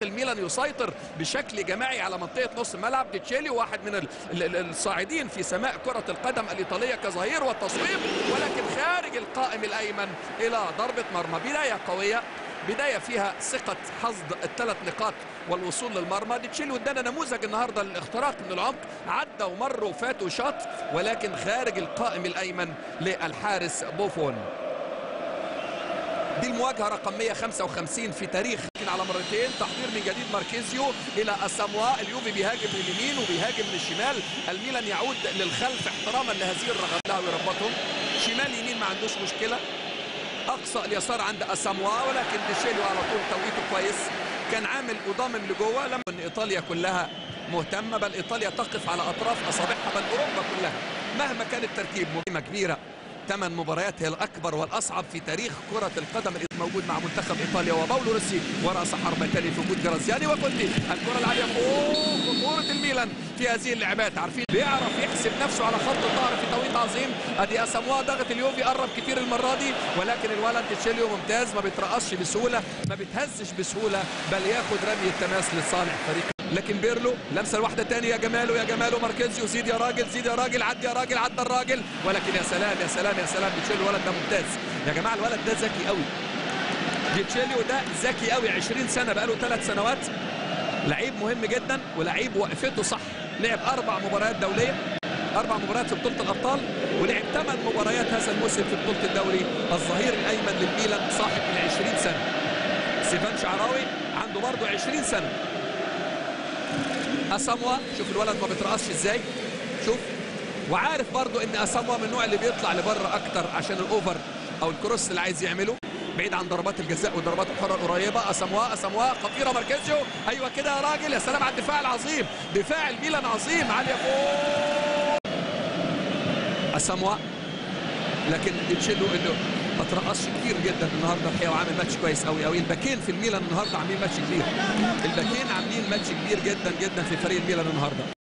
الميلان يسيطر بشكل جماعي على منطقه نص الملعب ديتشيلي واحد من ال- ال- ال- الصاعدين في سماء كره القدم الايطاليه كظهير والتصويب ولكن خارج القائم الايمن الى ضربه مرمى بدايه قويه بدايه فيها ثقه حصد الثلاث نقاط والوصول للمرمى ديتشيلي ادانا نموذج النهارده للاختراق من العمق عدى ومر وفات وشاط ولكن خارج القائم الايمن للحارس بوفون دي المواجهة رقم 155 في تاريخ لكن على مرتين تحضير من جديد ماركيزيو إلى أساموا اليوفي بيهاجم من اليمين وبيهاجم من الشمال الميلان يعود للخلف احتراما لهذه الرغبات له ويربطهم شمال يمين ما عندوش مشكلة أقصى اليسار عند أساموا ولكن ديشيلو على طول توقيته كويس كان عامل وضامن لجوه لما ان ايطاليا كلها مهتمه بل ايطاليا تقف على اطراف اصابعها بل اوروبا كلها مهما كان الترتيب مهمه كبيره ثمان مباريات هي الاكبر والاصعب في تاريخ كره القدم الموجود مع منتخب ايطاليا وباولو روسي وراس حربة تاني في وجود جرازياني وكونتي الكره العاليه فوق خطوره الميلان في هذه اللعبات عارفين بيعرف يحسب نفسه على خط الظهر في توقيت عظيم ادي اساموا ضغط اليوفي قرب كتير المره دي ولكن الولد تشيليو ممتاز ما بيترقصش بسهوله ما بيتهزش بسهوله بل ياخد رمي التماس لصالح فريق لكن بيرلو لمسه الواحده تاني يا جماله يا جماله ماركيزيو زيد يا راجل زيد يا راجل عدي يا راجل عدى الراجل ولكن يا سلام يا سلام يا سلام بتشيلو الولد ده ممتاز يا جماعه الولد ده ذكي قوي ديتشيليو ده ذكي قوي 20 سنه بقاله ثلاث سنوات لعيب مهم جدا ولعيب وقفته صح لعب اربع مباريات دوليه اربع مباريات في بطوله الابطال ولعب ثمان مباريات هذا الموسم في بطوله الدوري الظهير الايمن للميلان صاحب ال 20 سنه سيفان شعراوي عنده برضه 20 سنه اساموا شوف الولد ما بيترقصش ازاي شوف وعارف برضو ان اساموا من النوع اللي بيطلع لبره اكتر عشان الاوفر او الكروس اللي عايز يعمله بعيد عن ضربات الجزاء والضربات الحره القريبه اساموا اساموا خطيره ماركيزيو ايوه كده يا راجل يا سلام على الدفاع العظيم دفاع الميلان عظيم عاليه فوق اساموا لكن تشيلو انه ما ترقصش كتير جدا النهارده الحقيقه وعامل ماتش كويس قوي قوي الباكين في الميلان النهارده عاملين ماتش كبير الباكين عاملين ماتش كبير جدا جدا في فريق الميلان النهارده